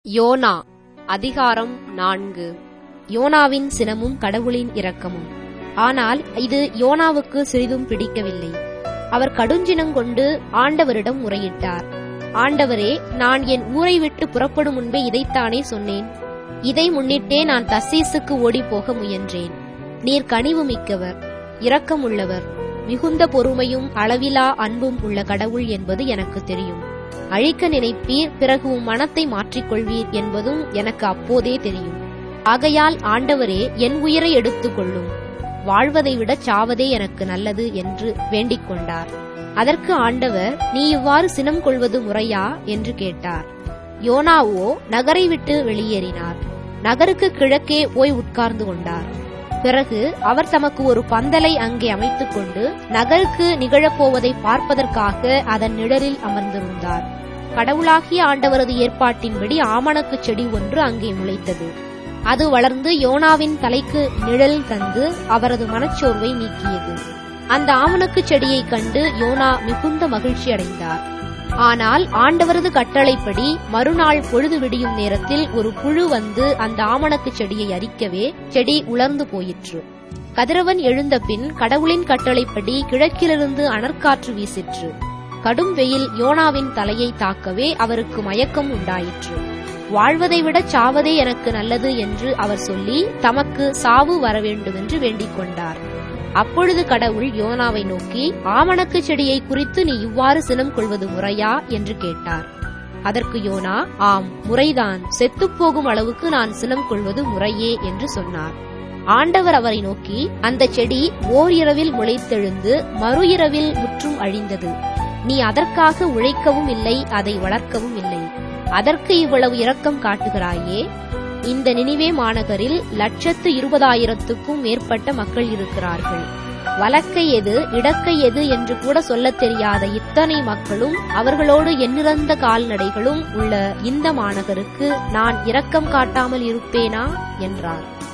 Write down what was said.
YONO அதிகாரம் நான்கு யோனாவின் சினமும் கடவுளின் இரக்கமும் ஆனால் இது யோனாவுக்கு சிறிதும் பிடிக்கவில்லை அவர் கடுஞ்சினங்கொண்டு ஆண்டவரிடம் முறையிட்டார் ஆண்டவரே நான் என் ஊரை விட்டு புறப்படும் முன்பே இதைத்தானே சொன்னேன் இதை முன்னிட்டே நான் தர்சீசுக்கு ஓடிப்போக முயன்றேன் நீர் கனிவு மிக்கவர் இரக்கமுள்ளவர் மிகுந்த பொறுமையும் அளவிலா அன்பும் உள்ள கடவுள் என்பது எனக்கு தெரியும் அழிக்க நினைப்பீர் பிறகு உம் மனத்தை மாற்றிக்கொள்வீர் என்பதும் எனக்கு அப்போதே தெரியும் ஆகையால் ஆண்டவரே என் உயிரை எடுத்துக் கொள்ளும் வாழ்வதை விட சாவதே எனக்கு நல்லது என்று வேண்டிக் கொண்டார் அதற்கு ஆண்டவர் நீ இவ்வாறு சினம் கொள்வது முறையா என்று கேட்டார் யோனாவோ நகரை விட்டு வெளியேறினார் நகருக்கு கிழக்கே போய் உட்கார்ந்து கொண்டார் பிறகு அவர் தமக்கு ஒரு பந்தலை அங்கே அமைத்துக் கொண்டு நகருக்கு நிகழப்போவதை பார்ப்பதற்காக அதன் நிழலில் அமர்ந்திருந்தார் கடவுளாகிய ஆண்டவரது ஏற்பாட்டின்படி ஆமணக்குச் செடி ஒன்று அங்கே முளைத்தது அது வளர்ந்து யோனாவின் தலைக்கு நிழல் தந்து அவரது மனச்சோர்வை நீக்கியது அந்த ஆமணக்குச் செடியைக் கண்டு யோனா மிகுந்த மகிழ்ச்சி அடைந்தார் ஆனால் ஆண்டவரது கட்டளைப்படி மறுநாள் பொழுது விடியும் நேரத்தில் ஒரு புழு வந்து அந்த ஆமணக்குச் செடியை அரிக்கவே செடி உலர்ந்து போயிற்று கதிரவன் எழுந்த பின் கடவுளின் கட்டளைப்படி கிழக்கிலிருந்து அனற்காற்று வீசிற்று கடும் வெயில் யோனாவின் தலையை தாக்கவே அவருக்கு மயக்கம் உண்டாயிற்று வாழ்வதை விட சாவதே எனக்கு நல்லது என்று அவர் சொல்லி தமக்கு சாவு வரவேண்டுமென்று வேண்டிக் கொண்டார் அப்பொழுது கடவுள் யோனாவை நோக்கி ஆமணக்கு செடியை குறித்து நீ இவ்வாறு சினம் கொள்வது முறையா என்று கேட்டார் அதற்கு யோனா ஆம் முறைதான் செத்துப்போகும் அளவுக்கு நான் சினம் கொள்வது முறையே என்று சொன்னார் ஆண்டவர் அவரை நோக்கி அந்த செடி ஓர் இரவில் முளைத்தெழுந்து மறு இரவில் முற்றும் அழிந்தது நீ அதற்காக உழைக்கவும் இல்லை அதை வளர்க்கவும் இல்லை அதற்கு இவ்வளவு இரக்கம் காட்டுகிறாயே இந்த நினிவே மாநகரில் லட்சத்து இருபதாயிரத்துக்கும் மேற்பட்ட மக்கள் இருக்கிறார்கள் வலக்கை எது இடக்கை எது என்று கூட சொல்லத் தெரியாத இத்தனை மக்களும் அவர்களோடு எண்ணிறந்த கால்நடைகளும் உள்ள இந்த மாநகருக்கு நான் இரக்கம் காட்டாமல் இருப்பேனா என்றார்